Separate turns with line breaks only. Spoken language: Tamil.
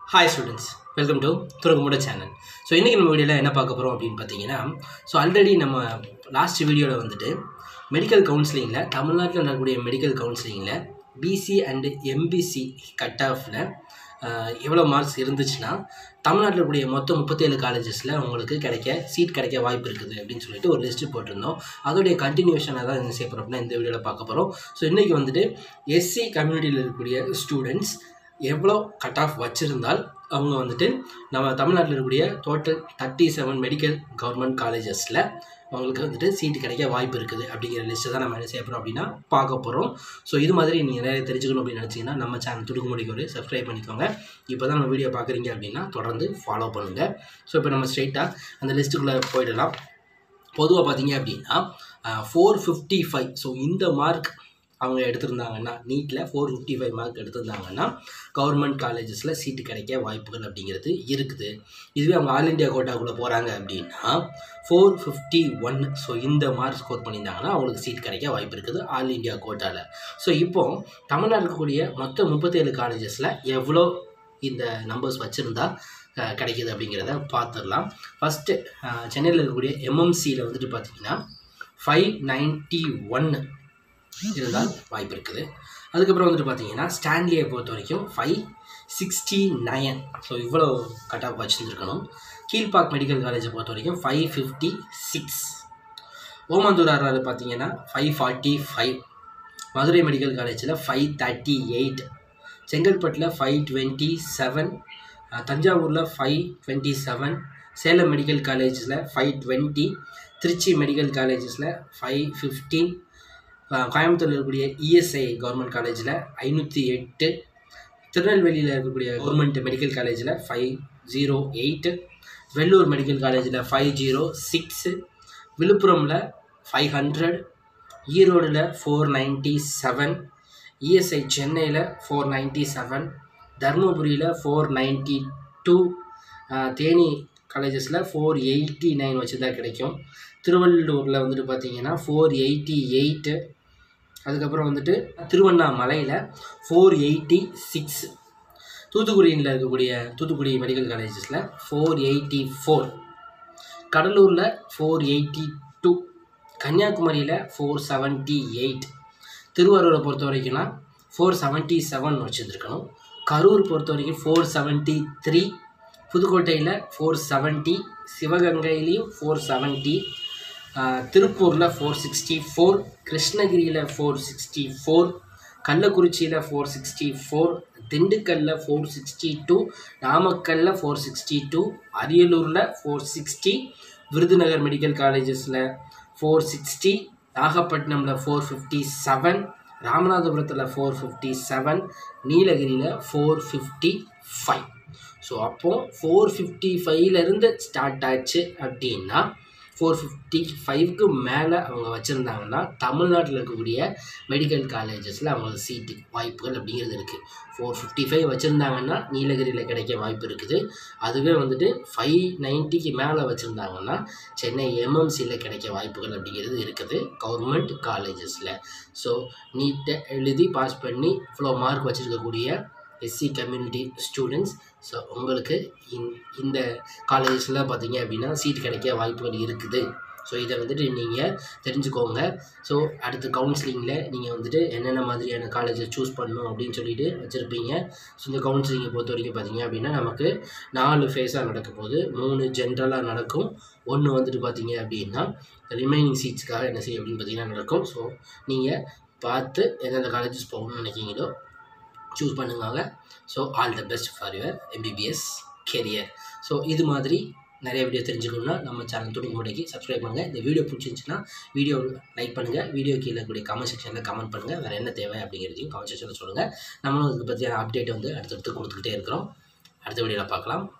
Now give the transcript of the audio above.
ஹாய் ஸ்டூடெண்ட்ஸ் வெல்கம் டு துறங்குமுட சேனல் ஸோ இன்றைக்கி நம்ம வீடியோவில் என்ன பார்க்க போகிறோம் அப்படின்னு பார்த்தீங்கன்னா ஸோ ஆல்ரெடி நம்ம லாஸ்ட் வீடியோவில் வந்துட்டு மெடிக்கல் கவுன்சிலிங்கில் தமிழ்நாட்டில் நடக்கக்கூடிய மெடிக்கல் கவுன்சிலிங்கில் பிசி அண்டு எம்பிசி கட் ஆஃபில் எவ்வளோ மார்க்ஸ் இருந்துச்சுன்னா தமிழ்நாட்டில் இருக்கக்கூடிய மொத்தம் முப்பத்தேழு காலேஜஸில் உங்களுக்கு கிடைக்க சீட் கிடைக்க வாய்ப்பு இருக்குது அப்படின்னு சொல்லிட்டு ஒரு லிஸ்ட்டு போட்டிருந்தோம் அதோடைய கண்டினியூஷனாக தான் என்ன செய்ய போகிறோம் அப்படின்னா இந்த வீடியோவில் பார்க்க போகிறோம் ஸோ இன்றைக்கி வந்துட்டு எஸ்சி கம்யூனிட்டியில் இருக்கக்கூடிய ஸ்டூடெண்ட்ஸ் எவ்வளோ கட் ஆஃப் வச்சுருந்தால் அவங்க வந்துட்டு நம்ம தமிழ்நாட்டில் இருக்கக்கூடிய total thirty seven medical government காலேஜஸில் அவங்களுக்கு வந்துட்டு சீட்டு கிடைக்க வாய்ப்பு இருக்குது அப்படிங்கிற லிஸ்ட்டை தான் நம்ம என்ன செய்ய போகிறோம் அப்படின்னா பார்க்க போகிறோம் ஸோ இது மாதிரி நீங்கள் நிறைய தெரிஞ்சுக்கணும் அப்படின்னு நினச்சிங்கன்னா நம்ம சேனல் துடுக்குமுடிக்கு ஒரு சப்ஸ்கிரைப் பண்ணிக்கோங்க இப்போ தான் நம்ம வீடியோ பார்க்குறீங்க அப்படின்னா தொடர்ந்து ஃபாலோ பண்ணுங்கள் ஸோ இப்போ நம்ம ஸ்ட்ரெயிட்டாக அந்த லிஸ்ட்டுக்குள்ளே போயிடலாம் பொதுவாக பார்த்தீங்க அப்படின்னா ஃபோர் ஃபிஃப்டி ஃபைவ் ஸோ இந்த மார்க் அவங்க எடுத்திருந்தாங்கன்னா நீட்டில் ஃபோர் ஃபிஃப்டி ஃபைவ் மார்க் எடுத்திருந்தாங்கன்னா கவர்மெண்ட் காலேஜஸில் சீட்டு கிடைக்க வாய்ப்புகள் அப்படிங்கிறது இருக்குது இதுவே அவங்க ஆல் இண்டியா கோட்டாக்குள்ளே போகிறாங்க அப்படின்னா ஃபோர் ஃபிஃப்டி ஒன் ஸோ இந்த மார்க் ஸ்கோர் பண்ணியிருந்தாங்கன்னா அவங்களுக்கு சீட் கிடைக்க வாய்ப்பு இருக்குது ஆல் இண்டியா கோட்டாவில் ஸோ இப்போ தமிழ்நாடு இருக்கக்கூடிய மொத்த முப்பத்தேழு காலேஜஸில் எவ்வளோ இந்த நம்பர்ஸ் வச்சுருந்தா அஹ், கிடைக்குது அப்படிங்கிறத பார்த்துடலாம் ஃபஸ்ட்டு சென்னையில் இருக்கக்கூடிய எம்எம்சியில் வந்துட்டு பார்த்தீங்கன்னா ஃபைவ் நைன்ட்டி ஒன்று இருந்தால் வாய்ப்பு இருக்குது அதுக்கப்புறம் வந்துட்டு பார்த்தீங்கன்னா ஸ்டான்லியை பொறுத்த வரைக்கும் ஃபைவ் சிக்ஸ்டி நயன் ஸோ இவ்வளோ கட் ஆஃப் வச்சுருந்துருக்கணும் கீழ்பாக் மெடிக்கல் காலேஜை பொறுத்த வரைக்கும் five fifty six Omandur RR பார்த்தீங்கன்னா five forty five Madurai medical காலேஜில் ஃபைவ் தேர்ட்டி எயிட் செங்கல்பட்டில் ஃபைவ் டுவெண்ட்டி செவன் தஞ்சாவூரில் five twenty seven Salem medical காலேஜில் ஃபைவ் டுவெண்ட்டி திருச்சி மெடிக்கல் காலேஜஸில் ஃபைவ் ஃபிஃப்டீன் கோயம்புத்தூரில் இருக்கக்கூடிய இஎஸ்ஐ கவர்மெண்ட் காலேஜில் ஐநூற்றி எட்டு திருநெல்வேலியில் இருக்கக்கூடிய கவர்மெண்ட் மெடிக்கல் காலேஜில் five zero eight Vellore medical காலேஜில் ஃபைவ் ஜீரோ சிக்ஸு விழுப்புரமில் ஃபைவ் ஹண்ட்ரட் ஈரோடில் ஃபோர் நைன்ட்டி செவன் இஎஸ்ஐ சென்னையில் ஃபோர் நைன்ட்டி செவன் தருமபுரியில் ஃபோர் நைன்ட்டி டூ தேனி காலேஜஸில் ஃபோர் எயிட்டி நைன் வச்சு தான் கிடைக்கும் திருவள்ளூரில் வந்துட்டு பார்த்தீங்கன்னா ஃபோர் எயிட்டி எயிட்டு அதுக்கப்புறம் வந்துட்டு திருவண்ணாமலையில் ஃபோர் எயிட்டி சிக்ஸ் தூத்துக்குடியில் இருக்கக்கூடிய தூத்துக்குடி மெடிக்கல் காலேஜஸில் ஃபோர் எயிட்டி ஃபோர் கடலூரில் ஃபோர் எயிட்டி டூ கன்னியாகுமரியில் ஃபோர் செவன்ட்டி எயிட் திருவாரூரை பொறுத்த வரைக்கும்னா ஃபோர் செவன்ட்டி செவன் வச்சுருந்துருக்கணும் கரூர் பொறுத்த வரைக்கும் ஃபோர் செவன்ட்டி த்ரீ புதுக்கோட்டையில் ஃபோர் செவன்ட்டி சிவகங்கையிலையும் ஃபோர் செவன்ட்டி திருப்பூரில் ஃபோர் சிக்ஸ்டி ஃபோர் கிருஷ்ணகிரியில் ஃபோர் சிக்ஸ்டி ஃபோர் கள்ளக்குறிச்சியில் ஃபோர் சிக்ஸ்டி ஃபோர் திண்டுக்கல்லில் ஃபோர் சிக்ஸ்டி டூ நாமக்கல்லில் ஃபோர் சிக்ஸ்டி டூ அரியலூரில் ஃபோர் சிக்ஸ்டி விருதுநகர் மெடிக்கல் காலேஜஸில் ஃபோர் சிக்ஸ்டி நாகப்பட்டினமில் ஃபோர் ஃபிஃப்டி செவன் ராமநாதபுரத்தில் ஃபோர் ஃபிஃப்டி செவன் நீலகிரியில் ஃபோர் ஃபிஃப்டி ஃபைவ் ஸோ அப்போது ஃபோர் ஃபிஃப்டி ஃபைவ்லேருந்து ஸ்டார்ட் ஆச்சு அப்படின்னா ஃபோர் ஃபிஃப்டி ஃபைவ்க்கு மேலே அவங்க வச்சுருந்தாங்கன்னா தமிழ்நாட்டில் இருக்கக்கூடிய மெடிக்கல் காலேஜஸில் அவங்களுக்கு சீட்டு வாய்ப்புகள் அப்படிங்கிறது இருக்குது ஃபோர் ஃபிஃப்டி ஃபைவ் வச்சுருந்தாங்கன்னா நீலகிரியில் கிடைக்க வாய்ப்பு இருக்குது அதுவே வந்துட்டு ஃபைவ் நைன்ட்டிக்கு மேலே வச்சுருந்தாங்கன்னா சென்னை எம்எம்சியில் கிடைக்க வாய்ப்புகள் அப்படிங்கிறது இருக்குது கவர்மெண்ட் காலேஜஸில் ஸோ நீட்டை எழுதி பாஸ் பண்ணி இவ்வளோ மார்க் வச்சுருக்கக்கூடிய எஸ்சி கம்யூனிட்டி ஸ்டூடெண்ட்ஸ் ஸோ உங்களுக்கு இந் இந்த காலேஜஸில் பார்த்தீங்க அப்படின்னா சீட் கிடைக்க வாய்ப்புகள் இருக்குது ஸோ இதை வந்துட்டு நீங்கள் தெரிஞ்சுக்கோங்க ஸோ அடுத்த கவுன்சிலிங்கில் நீங்கள் வந்துட்டு என்னென்ன மாதிரியான காலேஜை சூஸ் பண்ணணும் அப்படின்னு சொல்லிட்டு வச்சுருப்பீங்க ஸோ இந்த கவுன்சிலிங்கை பொறுத்த வரைக்கும் பார்த்தீங்க அப்படின்னா நமக்கு நாலு ஃபேஸாக நடக்க போகுது மூணு ஜென்ரலாக நடக்கும் ஒன்று வந்துட்டு பார்த்தீங்க அப்படின்னா ரிமைனிங் சீட்ஸ்க்காக என்ன செய்யும் அப்படின்னு பார்த்தீங்கன்னா நடக்கும் ஸோ நீங்கள் பார்த்து எந்தெந்த காலேஜஸ் போகணும்னு நினைக்கிறீங்களோ சூஸ் பண்ணுவாங்க so all the best for your MBBS career so இது மாதிரி நிறைய வீடியோ தெரிஞ்சுக்கணும்னா நம்ம சேனல் துணி மூடைக்கு சப்ஸ்கிரைப் பண்ணுங்கள் இந்த வீடியோ பிடிச்சிருந்துச்சுன்னா வீடியோ லைக் பண்ணுங்கள் வீடியோ கீழே இருக்கக்கூடிய கமெண்ட் செக்ஷனில் கமெண்ட் பண்ணுங்கள் வேறு என்ன தேவை அப்படிங்கிறதையும் கமெண்ட் செக்ஷனில் சொல்லுங்கள் நம்மளும் இதுக்கு பற்றியான அப்டேட் வந்து அடுத்தடுத்து கொடுத்துக்கிட்டே இருக்கிறோம் அடுத்த வீடியோவில் பார்க்கலாம்